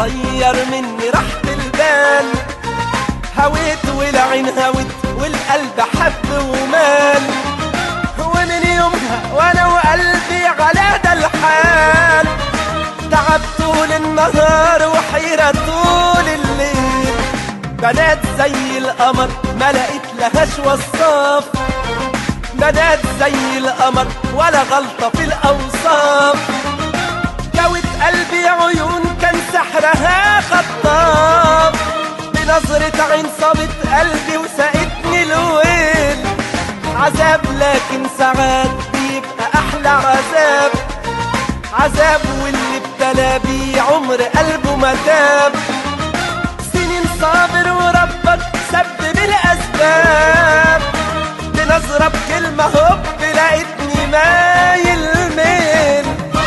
طير مني راحة البال هويت والعين هوت والقلب حب ومال ومن يومها وانا وقلبي على ده الحال تعب طول النهار وحيرة طول الليل بنات زي القمر ما لقيت لهاش وصاف بنات زي القمر ولا غلطة في الأوصاف جوت قلبي عيون كان سحرها خطاف بنظرة عين صابت قلبي وسقتني الويل عذاب لكن ساعات بيبقى أحلى عذاب عذاب واللي ابتلى بيه عمر قلبه ما تاب سنين صابر وربك سبب الأسباب بنظرة بكلمة هوب لقيتني مايل ميل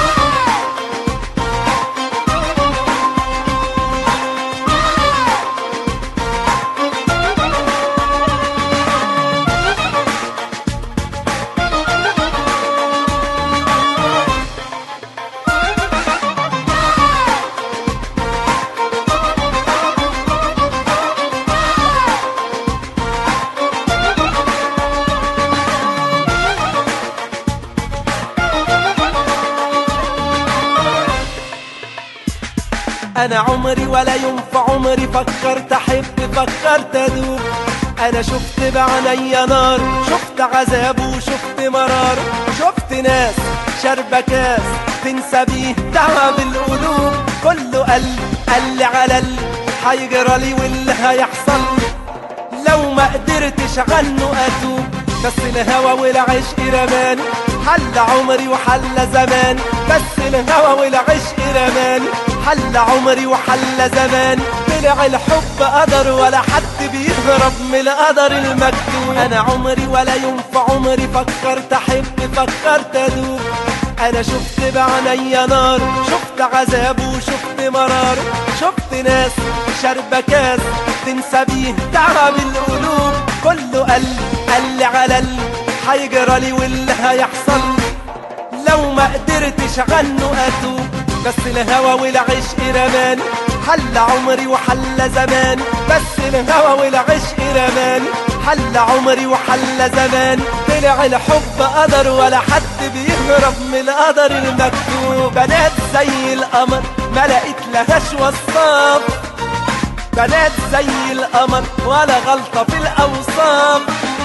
انا عمري ولا يوم في عمري فكرت احب فكرت ادوب انا شفت بعينيا نار شفت عذاب وشفت مرار شفت ناس شاربة كاس تنسى بيه تعب القلوب كله قال قال لي على اللي هيجرى لي واللي هيحصل لي لو ما قدرتش عنه اتوب بس الهوى والعشق رماني حل عمري وحل زماني بس الهوى والعشق رماني حل عمري وحل زماني طلع الحب قدر ولا حد بيهرب من القدر المكتوب انا عمري ولا يوم في عمري فكرت احب فكرت ادوب انا شفت بعينيا نار شفت عذاب وشفت مرار شفت ناس شاربة كاس تنسى بيه تعب القلوب كله قال قال لي على اللي هيجرى لي واللي هيحصل لي لو ما قدرتش عنه اتوب بس الهوى والعشق رماني حل عمري وحل زماني بس الهوى والعشق رماني حل عمري وحل زماني طلع الحب قدر ولا حد بيهرب من القدر المكتوب بنات زي القمر ما لقيت لهاش وصاف بنات زي القمر ولا غلطة في الأوصاف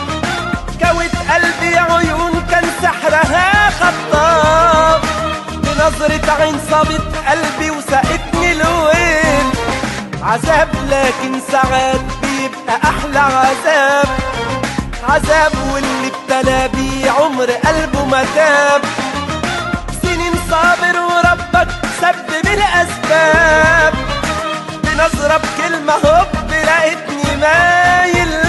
كوت قلبي عيون كان سحرها خطاف بنظرة عين صابت قلبي وسقتني الويل عذاب لكن ساعات بيبقى أحلى عذاب عذاب واللي ابتلى بيه عمر قلبه ما تاب سنين صابر وربك سبب الأسباب بنظرة بكلمة هوب لقيتني مايل